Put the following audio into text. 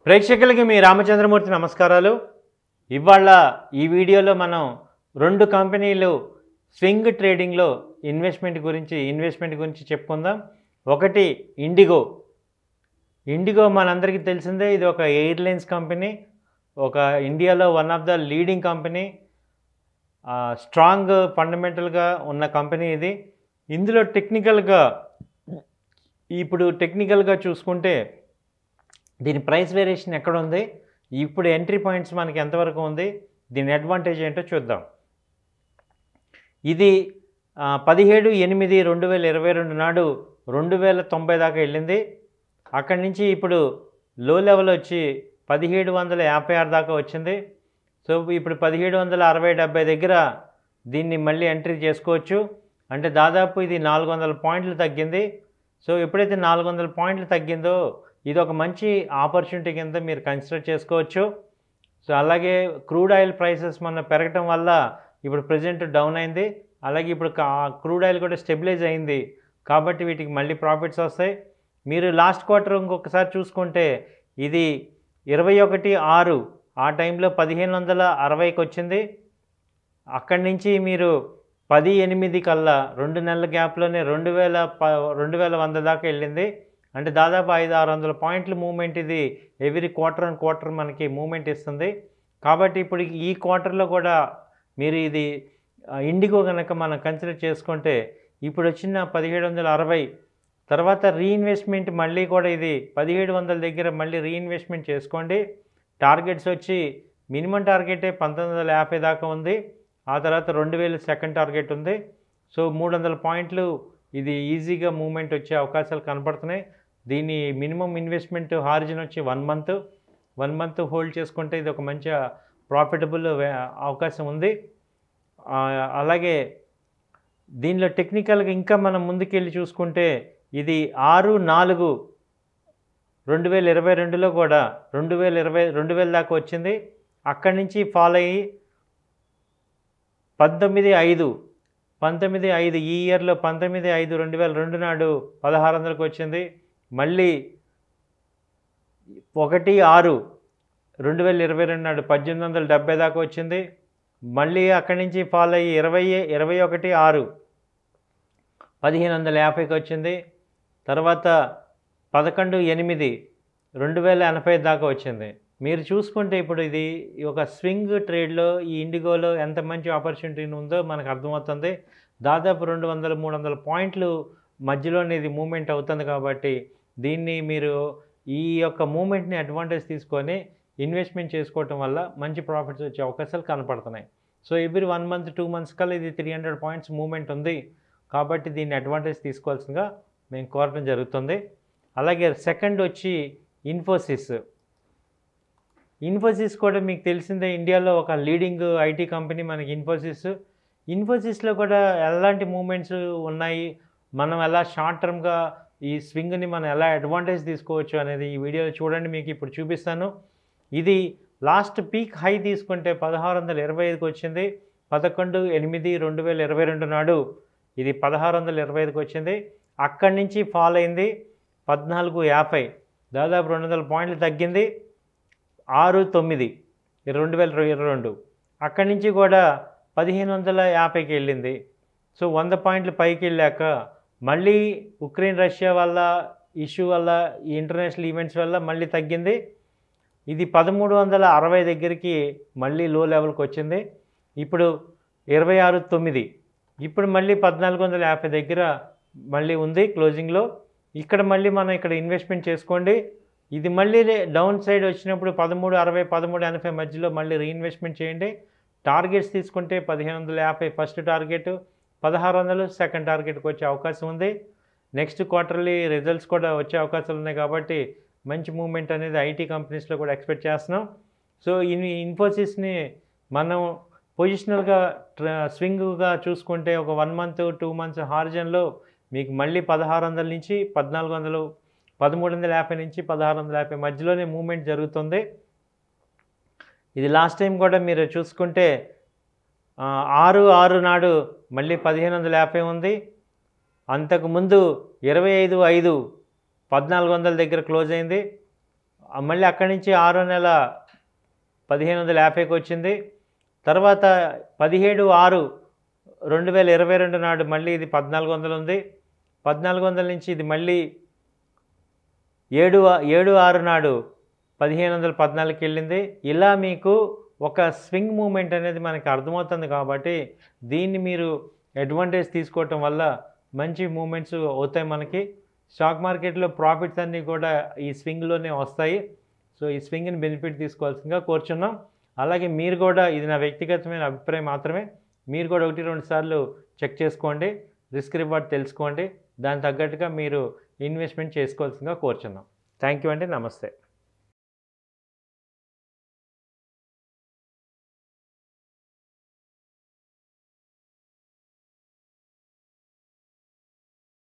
ప్రేక్షకులకి మీ రామచంద్రమూర్తి నమస్కారాలు ఇవాళ ఈ వీడియోలో మనం రెండు కంపెనీలు స్వింగ్ ట్రేడింగ్లో ఇన్వెస్ట్మెంట్ గురించి ఇన్వెస్ట్మెంట్ గురించి చెప్పుకుందాం ఒకటి ఇండిగో ఇండిగో మనందరికీ తెలిసిందే ఇది ఒక ఎయిర్లైన్స్ కంపెనీ ఒక ఇండియాలో one of the leading company strong ఫండమెంటల్గా ఉన్న కంపెనీ ఇది ఇందులో టెక్నికల్గా ఇప్పుడు టెక్నికల్గా చూసుకుంటే దీని ప్రైస్ వేరియేషన్ ఎక్కడ ఉంది ఇప్పుడు ఎంట్రీ పాయింట్స్ మనకి ఎంతవరకు ఉంది దీని అడ్వాంటేజ్ ఏంటో చూద్దాం ఇది ఆ, పదిహేడు ఎనిమిది రెండు వేల ఇరవై రెండు నాడు రెండు వేల తొంభై దాకా వెళ్ళింది అక్కడి నుంచి ఇప్పుడు లో లెవెల్ వచ్చి పదిహేడు వందల యాభై ఆరు దాకా వచ్చింది సో ఇప్పుడు పదిహేడు వందల అరవై డెబ్బై దగ్గర దీన్ని మళ్ళీ ఎంట్రీ చేసుకోవచ్చు అంటే దాదాపు ఇది నాలుగు వందల పాయింట్లు తగ్గింది సో ఎప్పుడైతే నాలుగు వందల పాయింట్లు తగ్గిందో ఇది ఒక మంచి ఆపర్చునిటీ కింద మీరు కన్సిడర్ చేసుకోవచ్చు సో అలాగే క్రూడ్ ఆయిల్ ప్రైసెస్ మొన్న పెరగటం వల్ల ఇప్పుడు ప్రజెంట్ డౌన్ అయింది అలాగే ఇప్పుడు క్రూడ్ ఆయిల్ కూడా స్టెబిలైజ్ అయింది కాబట్టి వీటికి మళ్ళీ ప్రాఫిట్స్ వస్తాయి మీరు లాస్ట్ క్వార్టర్ ఇంకొకసారి చూసుకుంటే ఇది ఇరవై ఒకటి ఆరు ఆ టైంలో పదిహేను వందల అరవైకి వచ్చింది అక్కడి నుంచి మీరు పది ఎనిమిది కల్లా రెండు నెలల గ్యాప్లోనే రెండు వేల ప రెండు వేల వంద దాకా వెళ్ళింది అంటే దాదాపు ఐదు ఆరు వందల పాయింట్ల మూమెంట్ ఇది ఎవ్రీ క్వార్టర్ అండ్ క్వార్టర్ మనకి మూమెంట్ ఇస్తుంది కాబట్టి ఇప్పుడు ఈ క్వార్టర్లో కూడా మీరు ఇది ఆ, ఇండిగో కనుక మనం కన్సిడర్ చేసుకుంటే ఇప్పుడు వచ్చిన పదిహేడు వందల అరవై తర్వాత రీఇన్వెస్ట్మెంట్ మళ్ళీ కూడా ఇది పదిహేడు వందల దగ్గర మళ్ళీ రీఇన్వెస్ట్మెంట్ చేసుకోండి టార్గెట్స్ వచ్చి మినిమం టార్గెటే పంతొమ్మిది వందల యాభై దాకా ఉంది ఆ తర్వాత రెండు వేలు సెకండ్ టార్గెట్ ఉంది సో మూడు వందల పాయింట్లు ఇది ఈజీగా మూమెంట్ వచ్చే అవకాశాలు కనపడుతున్నాయి దీని మినిమం ఇన్వెస్ట్మెంట్ హారిజన్ వచ్చి one month one month hold చేసుకుంటే ఇది ఒక మంచి ప్రాఫిటబుల్ అవకాశం ఉంది ఆ, అలాగే దీనిలో టెక్నికల్గా ఇంకా మనం ముందుకెళ్ళి చూసుకుంటే ఇది ఆరు నాలుగు రెండు వేల ఇరవై రెండులో కూడా రెండు వేల ఇరవై రెండు వేల దాకా వచ్చింది అక్కడి నుంచి ఫాలో అయ్యి పంతొమ్మిది ఐదు పంతొమ్మిది ఐదు ఈ ఇయర్లో పంతొమ్మిది ఐదు రెండు వేల రెండు నాడు పదహారు వందలకు వచ్చింది మళ్ళీ ఒకటి ఆరు రెండు వేల ఇరవై రెండు నాడు పద్దెనిమిది వందల డెబ్బై దాకా వచ్చింది మళ్ళీ అక్కడి నుంచి ఫాలో అయ్యి ఇరవై ఇరవై ఒకటి ఆరు పదిహేను వందల యాభైకి వచ్చింది తర్వాత పదకొండు ఎనిమిది రెండు వేల ఎనభై దాకా వచ్చింది మీరు చూసుకుంటే ఇప్పుడు ఇది ఒక స్వింగ్ ట్రేడ్లో ఈ ఇండిగోలో ఎంత మంచి ఆపర్చునిటీ ఉందో మనకు అర్థమవుతుంది దాదాపు రెండు వందల మూడు వందల పాయింట్లు మధ్యలోనే ఇది మూమెంట్ అవుతుంది కాబట్టి దీన్ని మీరు ఈ యొక్క మూమెంట్ని అడ్వాంటేజ్ తీసుకొని ఇన్వెస్ట్మెంట్ చేసుకోవటం వల్ల మంచి ప్రాఫిట్స్ వచ్చే అవకాశాలు కనపడుతున్నాయి so every one month two months కల్లా ఇది త్రీ హండ్రెడ్ పాయింట్స్ మూమెంట్ ఉంది కాబట్టి దీన్ని అడ్వాంటేజ్ తీసుకోవాల్సిందిగా మేము కోరటం జరుగుతుంది అలాగే సెకండ్ వచ్చి ఇన్ఫోసిస్ ఇన్ఫోసిస్ కూడా మీకు తెలిసిందే ఇండియాలో ఒక లీడింగ్ ఐటీ కంపెనీ మనకి ఇన్ఫోసిస్ ఇన్ఫోసిస్లో కూడా ఎలాంటి మూమెంట్స్ ఉన్నాయి మనం ఎలా షార్ట్ టర్మ్గా ఈ స్వింగ్ని మనం ఎలా అడ్వాంటేజ్ తీసుకోవచ్చు అనేది ఈ వీడియోలో చూడండి మీకు ఇప్పుడు చూపిస్తాను ఇది లాస్ట్ పీక్ హై తీసుకుంటే పదహారు వందల ఇరవై ఐదుకి వచ్చింది పదకొండు ఎనిమిది రెండు వేల ఇరవై రెండు నాడు ఇది పదహారు వందల ఇరవై ఐదుకి వచ్చింది అక్కడి నుంచి ఫాల్ అయింది పద్నాలుగు యాభై దాదాపు రెండు వందల పాయింట్లు తగ్గింది ఆరు తొమ్మిది రెండు వేల ఇరవై రెండు అక్కడి నుంచి కూడా పదిహేను వందల యాభైకి వెళ్ళింది సో వంద పాయింట్లు పైకి వెళ్ళాక మళ్ళీ ఉక్రెయిన్ రష్యా వల్ల ఇష్యూ వల్ల ఈ ఇంటర్నేషనల్ ఈవెంట్స్ వల్ల మళ్ళీ తగ్గింది ఇది పదమూడు వందల అరవై దగ్గరికి మళ్ళీ లో లెవెల్కి వచ్చింది ఇప్పుడు ఇరవై ఆరు తొమ్మిది ఇప్పుడు మళ్ళీ పద్నాలుగు వందల యాభై దగ్గర మళ్ళీ ఉంది క్లోజింగ్లో ఇక్కడ మళ్ళీ మనం ఇక్కడ ఇన్వెస్ట్మెంట్ చేసుకోండి ఇది మళ్ళీ డౌన్ సైడ్ వచ్చినప్పుడు పదమూడు అరవై పదమూడు ఎనభై మధ్యలో మళ్ళీ రీఇన్వెస్ట్మెంట్ చేయండి టార్గెట్స్ తీసుకుంటే పదిహేను వందల యాభై ఫస్ట్ టార్గెట్ పదహారు వందలు సెకండ్ టార్గెట్కి వచ్చే అవకాశం ఉంది నెక్స్ట్ క్వార్టర్లీ రిజల్ట్స్ కూడా వచ్చే అవకాశాలు ఉన్నాయి కాబట్టి మంచి మూమెంట్ అనేది ఐటీ కంపెనీస్లో కూడా ఎక్స్పెక్ట్ చేస్తున్నాం సో ఇన్ ఇన్ఫోసిస్ని మనం పొజిషనల్గా స్వింగ్గా చూసుకుంటే ఒక వన్ మంత్ టూ మంత్స్ హార్జన్లో మీకు మళ్ళీ పదహారు వందల నుంచి పద్నాలుగు వందలు పదమూడు వందల యాభై నుంచి పదహారు వందల యాభై మధ్యలోనే మూమెంట్ జరుగుతుంది ఇది లాస్ట్ టైం కూడా మీరు చూసుకుంటే ఆ, ఆరు ఆరు నాడు మళ్ళీ పదిహేను వందల యాభై ఉంది అంతకుముందు ఇరవై ఐదు ఐదు పద్నాలుగు వందల దగ్గర క్లోజ్ అయింది ఆ మళ్ళీ అక్కడి నుంచి ఆరో నెల పదిహేను వందల యాభైకి వచ్చింది తర్వాత పదిహేడు ఆరు రెండు వేల ఇరవై రెండు నాడు మళ్ళీ ఇది పద్నాలుగు వందలు ఉంది పద్నాలుగు వందల నుంచి ఇది మళ్ళీ ఏడు ఏడు ఆరు నాడు పదిహేను వందల పద్నాలుగుకి వెళ్ళింది ఇలా మీకు ఒక స్వింగ్ మూమెంట్ అనేది మనకి అర్థమవుతుంది కాబట్టి దీన్ని మీరు అడ్వాంటేజ్ తీసుకోవటం వల్ల మంచి మూమెంట్స్ అవుతాయి మనకి స్టాక్ మార్కెట్లో ప్రాఫిట్స్ అన్నీ కూడా ఈ స్వింగ్లోనే వస్తాయి సో ఈ స్వింగ్ని బెనిఫిట్ తీసుకోవాల్సిందిగా కోరుచున్నాం అలాగే మీరు కూడా ఇది నా వ్యక్తిగతమైన అభిప్రాయం మాత్రమే మీరు కూడా ఒకటి రెండు సార్లు చెక్ చేసుకోండి రిస్క్ రివార్డ్ తెలుసుకోండి దాని తగ్గట్టుగా మీరు ఇన్వెస్ట్మెంట్ చేసుకోవాల్సిందిగా కోరుచున్నాం థ్యాంక్ యూ అండి నమస్తే